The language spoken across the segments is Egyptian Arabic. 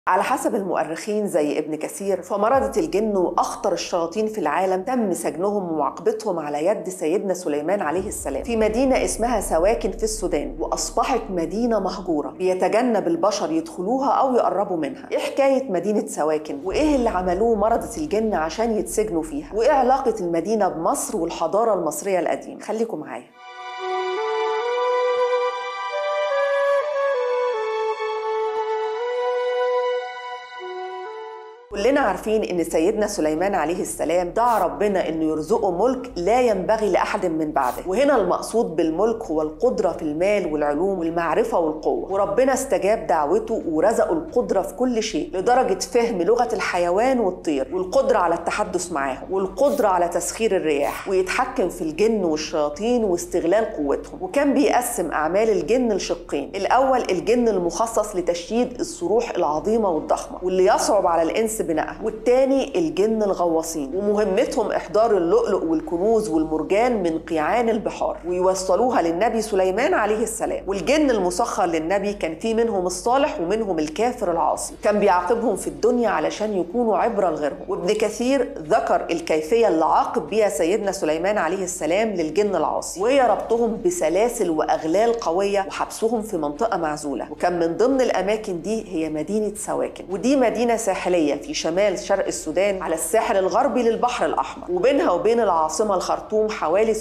على حسب المؤرخين زي ابن كثير فمرضة الجن وأخطر الشياطين في العالم تم سجنهم ومعاقبتهم على يد سيدنا سليمان عليه السلام في مدينة اسمها سواكن في السودان وأصبحت مدينة مهجورة بيتجنب البشر يدخلوها أو يقربوا منها إيه حكاية مدينة سواكن وإيه اللي عملوه مرضة الجن عشان يتسجنوا فيها وإيه علاقة المدينة بمصر والحضارة المصرية القديمة خليكم معايا كلنا عارفين ان سيدنا سليمان عليه السلام دعا ربنا انه يرزقه ملك لا ينبغي لاحد من بعده وهنا المقصود بالملك هو القدره في المال والعلوم والمعرفه والقوه وربنا استجاب دعوته ورزقه القدره في كل شيء لدرجه فهم لغه الحيوان والطير والقدره على التحدث معاهم والقدره على تسخير الرياح ويتحكم في الجن والشياطين واستغلال قوتهم وكان بيقسم اعمال الجن لشقين الاول الجن المخصص لتشييد الصروح العظيمه والضخمه واللي يصعب على الانس بنائها والتاني الجن الغواصين ومهمتهم إحضار اللؤلؤ والكنوز والمرجان من قيعان البحار ويوصلوها للنبي سليمان عليه السلام والجن المسخر للنبي كان في منهم الصالح ومنهم الكافر العاصي كان بيعاقبهم في الدنيا علشان يكونوا عبرة لغيرهم وابن كثير ذكر الكيفية اللي عاقب بيها سيدنا سليمان عليه السلام للجن العاصي وهي ربطهم بسلاسل وأغلال قوية وحبسهم في منطقة معزولة وكان من ضمن الأماكن دي هي مدينة سواكن ودي مدينة ساحلية في شمال شرق السودان على الساحل الغربي للبحر الأحمر وبينها وبين العاصمة الخرطوم حوالي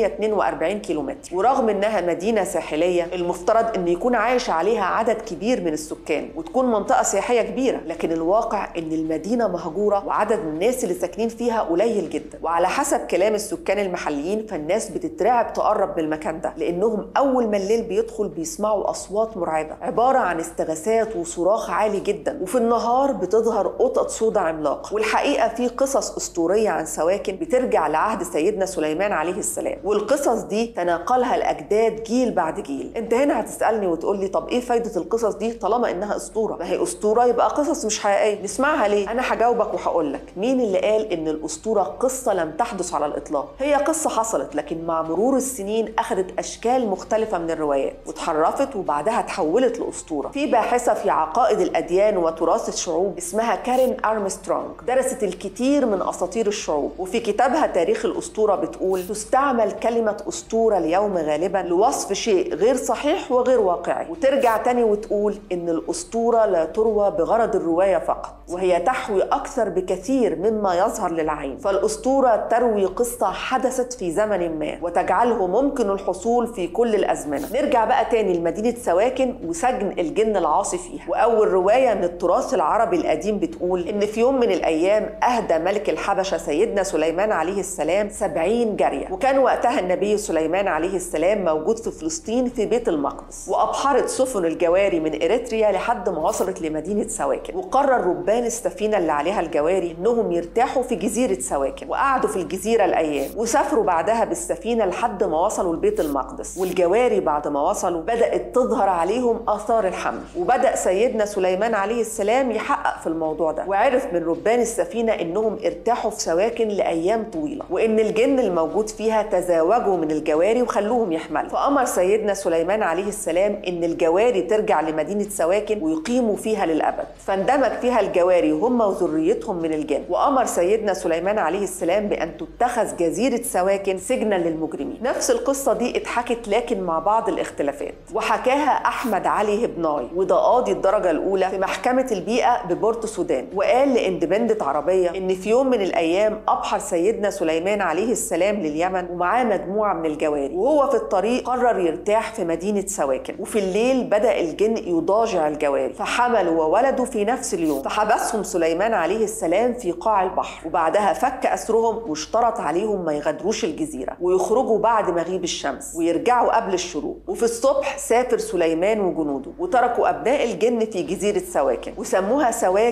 642 كيلومتر ورغم إنها مدينة ساحلية المفترض إن يكون عايش عليها عدد كبير من السكان وتكون منطقة سياحية كبيرة لكن الواقع إن المدينة مهجورة وعدد الناس اللي ساكنين فيها قليل جدا وعلى حسب كلام السكان المحليين فالناس بتترعب تقرب من المكان ده لأنهم أول ما الليل بيدخل بيسمعوا أصوات مرعبة عبارة عن استغاثات وصراخ عالي جدا وفي النهار بتظهر قطط سودا عملاقة والحقيقة في قصص أسطورية عن سواكن بترجع لعهد سيدنا سليمان عليه السلام والقصص دي تناقلها الأجداد جيل بعد جيل أنت هنا هتسألني وتقول لي طب إيه فايدة القصص دي طالما إنها أسطورة ما هي أسطورة يبقى قصص مش حقيقية نسمعها ليه أنا هجاوبك وهقول لك مين اللي قال إن الأسطورة قصة لم تحدث على الإطلاق هي قصة حصلت لكن مع مرور السنين أخذت أشكال مختلفة من الروايات وتحرفت وبعدها تحولت لأسطورة في باحثة في عقائد الأديان وتراث الشعوب اسمها كارين أرمسترونج درست الكثير من أساطير الشعوب وفي كتابها تاريخ الأسطورة بتقول تستعمل كلمة أسطورة اليوم غالبا لوصف شيء غير صحيح وغير واقعي وترجع تاني وتقول إن الأسطورة لا تروى بغرض الرواية فقط وهي تحوي أكثر بكثير مما يظهر للعين فالأسطورة تروي قصة حدثت في زمن ما وتجعله ممكن الحصول في كل الأزمنة نرجع بقى تاني لمدينة سواكن وسجن الجن العاصي فيها وأول رواية من التراث العربي القديم بتقول إن في يوم من الأيام أهدى ملك الحبشة سيدنا سليمان عليه السلام سبعين جارية وكان وقتها النبي سليمان عليه السلام موجود في فلسطين في بيت المقدس وأبحرت سفن الجواري من إريتريا لحد ما وصلت لمدينة سواكن وقرر ربان السفينة اللي عليها الجواري إنهم يرتاحوا في جزيرة سواكن وقعدوا في الجزيرة الأيام وسافروا بعدها بالسفينة لحد ما وصلوا لبيت المقدس والجواري بعد ما وصلوا بدأت تظهر عليهم آثار الحمل وبدأ سيدنا سليمان عليه السلام يحقق في الموضوع ده وعرف من ربان السفينة إنهم ارتاحوا في سواكن لأيام طويلة وإن الجن الموجود فيها تزاوجوا من الجواري وخلوهم يحملوا فأمر سيدنا سليمان عليه السلام إن الجواري ترجع لمدينة سواكن ويقيموا فيها للأبد فاندمج فيها الجواري هم وذريتهم من الجن وأمر سيدنا سليمان عليه السلام بأن تتخذ جزيرة سواكن سجنا للمجرمين نفس القصة دي اتحكت لكن مع بعض الاختلافات وحكاها أحمد علي هبناي وده قاضي الدرجة الأولى في محكمة البيئة ببورتو سودان وقال لاندبندت عربية إن في يوم من الأيام أبحر سيدنا سليمان عليه السلام لليمن ومعاه مجموعة من الجواري وهو في الطريق قرر يرتاح في مدينة سواكن وفي الليل بدأ الجن يضاجع الجواري فحملوا وولدوا في نفس اليوم فحبسهم سليمان عليه السلام في قاع البحر وبعدها فك أسرهم واشترط عليهم ما يغادروش الجزيرة ويخرجوا بعد مغيب الشمس ويرجعوا قبل الشروق وفي الصبح سافر سليمان وجنوده وتركوا أبناء الجن في جزيرة سواكن وسموها سواجن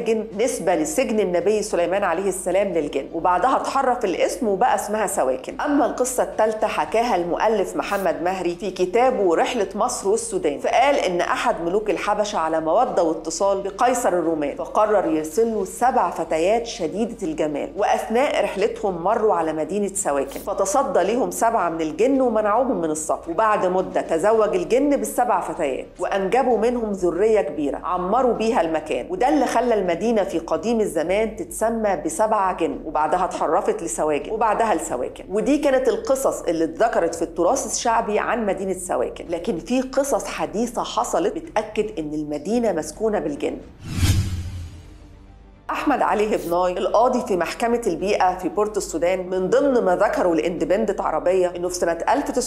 نسبة لسجن النبي سليمان عليه السلام للجن وبعدها اتحرف الاسم وبقى اسمها سواكن أما القصة الثالثة حكاها المؤلف محمد مهري في كتابه رحلة مصر والسودان فقال إن أحد ملوك الحبشة على مودة واتصال بقيصر الرومان فقرر يرسل له سبع فتيات شديدة الجمال وأثناء رحلتهم مروا على مدينة سواكن فتصدى لهم سبعة من الجن ومنعوهم من السفر وبعد مدة تزوج الجن بالسبع فتيات وأنجبوا منهم ذرية كبيرة عمروا بيها المكان وده اللي خلى المدينة في قديم الزمان تتسمى بسبع جن وبعدها اتحرفت لسواجن وبعدها لسواكن ودي كانت القصص اللي اتذكرت في التراث الشعبي عن مدينة سواكن لكن في قصص حديثة حصلت بتأكد إن المدينة مسكونة بالجن احمد علي هبناي القاضي في محكمه البيئه في بورتو السودان من ضمن ما ذكروا لاندبندنت عربيه انه في سنه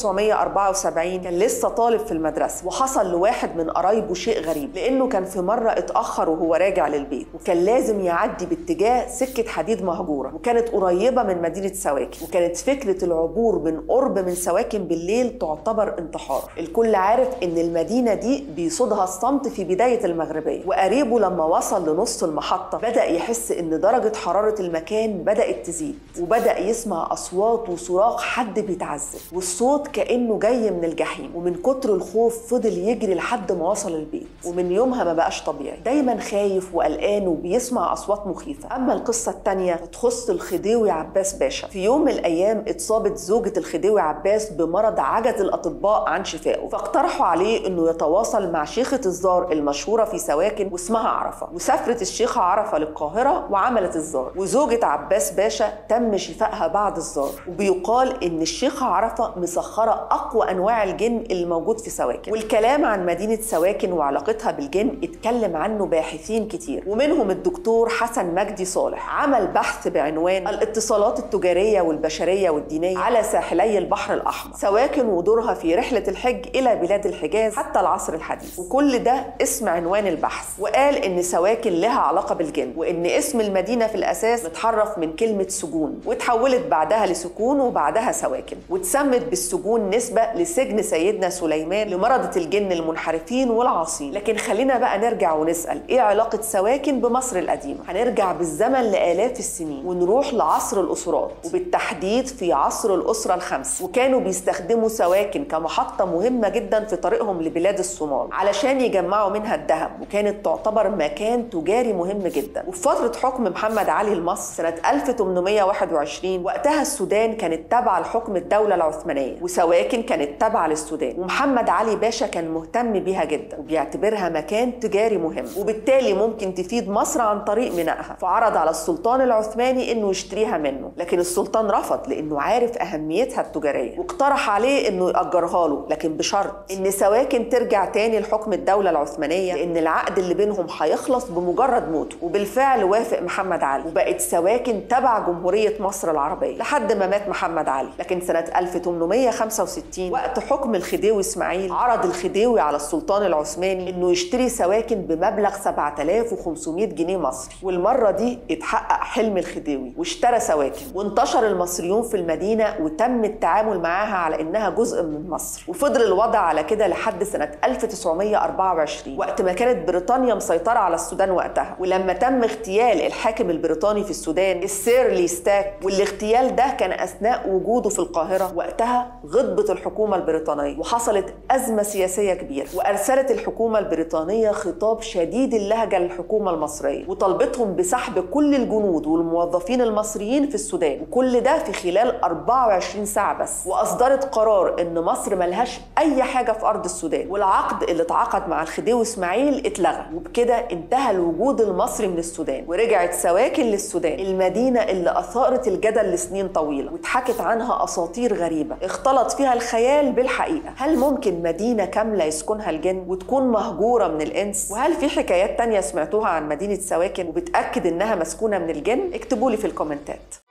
1974 كان لسه طالب في المدرسه وحصل لواحد من قرايبه شيء غريب لانه كان في مره اتاخر وهو راجع للبيت وكان لازم يعدي باتجاه سكه حديد مهجوره وكانت قريبه من مدينه سواكن وكانت فكره العبور من قرب من سواكن بالليل تعتبر انتحار الكل عارف ان المدينه دي بيصودها الصمت في بدايه المغربيه وقريبه لما وصل لنص المحطه بدا يحس ان درجه حراره المكان بدات تزيد وبدا يسمع اصوات وصراخ حد بيتعذب والصوت كانه جاي من الجحيم ومن كتر الخوف فضل يجري لحد ما وصل البيت ومن يومها ما بقاش طبيعي دايما خايف وقلقان وبيسمع اصوات مخيفه اما القصه الثانيه فتخص الخديوي عباس باشا في يوم من الايام اتصابت زوجة الخديوي عباس بمرض عجز الاطباء عن شفائه فاقترحوا عليه انه يتواصل مع شيخة الزار المشهورة في سواكن واسمها عرفة وسافرت الشيخة عرفة للقاهرة وعملت الزار وزوجة عباس باشا تم شفائها بعد الزار وبيقال ان الشيخة عرفة مسخرة اقوى انواع الجن الموجود في سواكن والكلام عن مدينة سواكن وعلاقتها بالجن اتكلم عنه باحثين كتير ومنهم الدكتور حسن مجدي صالح عمل بحث بعنوان الاتصالات التجارية والبشرية والدينية على ساحلي البحر الأحمر سواكن ودورها في رحلة الحج إلى بلاد الحجاز حتى العصر الحديث وكل ده اسم عنوان البحث وقال إن سواكن لها علاقة بالجن وإن اسم المدينة في الأساس متحرف من كلمة سجون وتحولت بعدها لسكون وبعدها سواكن واتسمت بالسجون نسبة لسجن سيدنا سليمان لمرضة الجن المنحرفين والعاصين لكن خلينا بقى نرجع ونسأل إيه علاقة سواكن بمصر القديمة هنرجع بالزمن لآلاف السنين ونروح لعصر الأسرات وبالتحديد في عصر الأسرة الخمس وكانوا بيستخدموا سواكن كمحطة مهمة جدا في طريقهم لبلاد الصومال علشان يجمعوا منها الذهب وكانت تعتبر مكان تجاري مهم جدا وفي فترة حكم محمد علي لمصر سنة 1821 وقتها السودان كانت تابعة لحكم الدولة العثمانية وسواكن كانت تابعة للسودان ومحمد علي باشا كان مهتم بيها جدا وبيعتبرها مكان تجاري مهم وبالتالي ممكن تفيد مصر عن طريق مينائها فعرض على السلطان العثماني انه يشتريها منه لكن السلطان رفض لانه عارف اهميتها التجاريه واقترح عليه انه ياجرها له لكن بشرط ان سواكن ترجع تاني لحكم الدوله العثمانيه لان العقد اللي بينهم هيخلص بمجرد موته وبالفعل وافق محمد علي وبقت سواكن تبع جمهوريه مصر العربيه لحد ما مات محمد علي لكن سنه 1865 وقت حكم الخديوي اسماعيل عرض الخديوي على السلطان العثماني انه يشتري سواكن بمبلغ 7500 جنيه مصري والمره دي اتحقق حلم الخديوي واشترى سواكن وانتشر المصريون في المدينه وتم التعامل معاها على انها جزء من مصر وفضل الوضع على كده لحد سنه 1924 وقت ما كانت بريطانيا مسيطره على السودان وقتها ولما تم اغتيال الحاكم البريطاني في السودان السير ليستاك والاغتيال ده كان اثناء وجوده في القاهره وقتها غضبت الحكومه البريطانيه وحصلت ازمه سياسيه كبيره وارسلت الحكومه البريطانيه خطاب شديد اللهجه للحكومه المصريه وطلبتهم بسحب كل الجنود والموظفين المصريين في السودان وكل ده في خلال 24 ساعه بس واصدرت قرار ان مصر ملهاش اي حاجه في ارض السودان والعقد اللي اتعقد مع الخديوي اسماعيل اتلغى وبكده انتهى الوجود المصري من السودان ورجعت سواكن للسودان المدينه اللي اثارت الجدل لسنين طويله واتحكت عنها اساطير غريبه اختلط فيها الخيال بالحقيقه هل ممكن مدينه كامله يسكنها الجن وتكون مهجوره من الانس وهل في حكايات تانية سمعتوها عن مدينه سواكن وبتاكد انها مسكونه من الجن اكتبوا لي في الكومنتات